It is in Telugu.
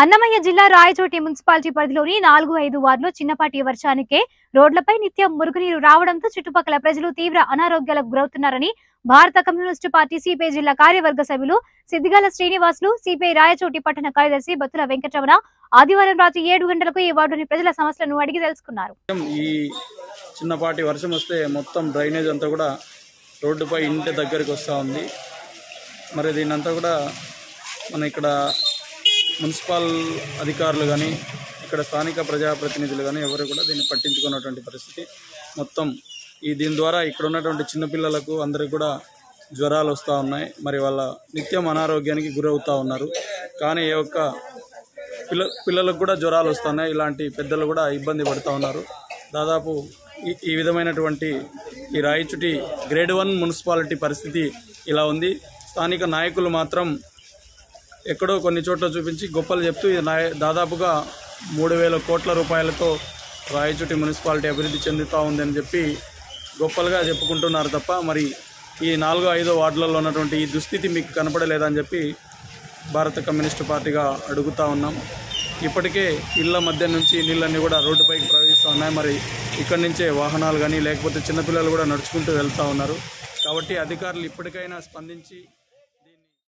అన్నమయ్య జిల్లా రాయచోటి మున్సిపాలిటీ పరిధిలోని నాలుగు ఐదు వార్డులో చిన్నపాటి వర్షానికే రోడ్లపై నిత్యం మురుగునీరు రావడంతో చుట్టుపక్కల ప్రజలు తీవ్ర అనారోగ్యాలకు గురవుతున్నారని భారత కమ్యూనిస్టు పార్టీ సిపిఐ జిల్లా కార్యవర్గ సభ్యులు సిద్దిగాల శ్రీనివాసులు సిపిఐ రాయచోటి పట్టణ కార్యదర్శి బత్తుల వెంకటరమణ ఆదివారం రాత్రి ఏడు గంటలకు ఈ వార్డుని ప్రజల సమస్యలను అడిగి తెలుసుకున్నారు ఈ చిన్నపాటి వర్షం వస్తే మొత్తం డ్రైనేజ్ అంతా కూడా రోడ్డుపై ఇంటి దగ్గరికి వస్తూ ఉంది మరి దీన్నంతా కూడా మన ఇక్కడ మున్సిపల్ అధికారులు కానీ ఇక్కడ స్థానిక ప్రజాప్రతినిధులు కానీ ఎవరు కూడా దీన్ని పట్టించుకున్నటువంటి పరిస్థితి మొత్తం ఈ దీని ద్వారా ఇక్కడ ఉన్నటువంటి చిన్నపిల్లలకు అందరికి కూడా జ్వరాలు వస్తూ ఉన్నాయి మరి వాళ్ళ నిత్యం అనారోగ్యానికి గురవుతూ ఉన్నారు కానీ ఏ ఒక్క పిల్ల పిల్లలకు కూడా జ్వరాలు వస్తున్నాయి ఇలాంటి పెద్దలు కూడా ఇబ్బంది పడుతూ ఉన్నారు దాదాపు ఈ ఈ విధమైనటువంటి ఈ రాయచుటి గ్రేడ్ వన్ మున్సిపాలిటీ పరిస్థితి ఇలా ఉంది స్థానిక నాయకులు మాత్రం ఎక్కడో కొన్ని చోట్ల చూపించి గొప్పలు చెప్తూ ఇది నాయ- దాదాపుగా మూడు వేల కోట్ల రూపాయలతో రాయచుటి మున్సిపాలిటీ అభివృద్ధి చెందుతూ ఉందని చెప్పి గొప్పలుగా చెప్పుకుంటున్నారు తప్ప మరి ఈ నాలుగో ఐదో వార్డులలో ఉన్నటువంటి ఈ దుస్థితి మీకు కనపడలేదని చెప్పి భారత కమ్యూనిస్టు పార్టీగా అడుగుతా ఉన్నాం ఇప్పటికే ఇళ్ల మధ్య నుంచి నీళ్ళన్నీ కూడా రోడ్డుపైకి ప్రవహిస్తూ ఉన్నాయి మరి ఇక్కడి నుంచే వాహనాలు కానీ లేకపోతే చిన్నపిల్లలు కూడా నడుచుకుంటూ వెళ్తూ ఉన్నారు కాబట్టి అధికారులు ఇప్పటికైనా స్పందించి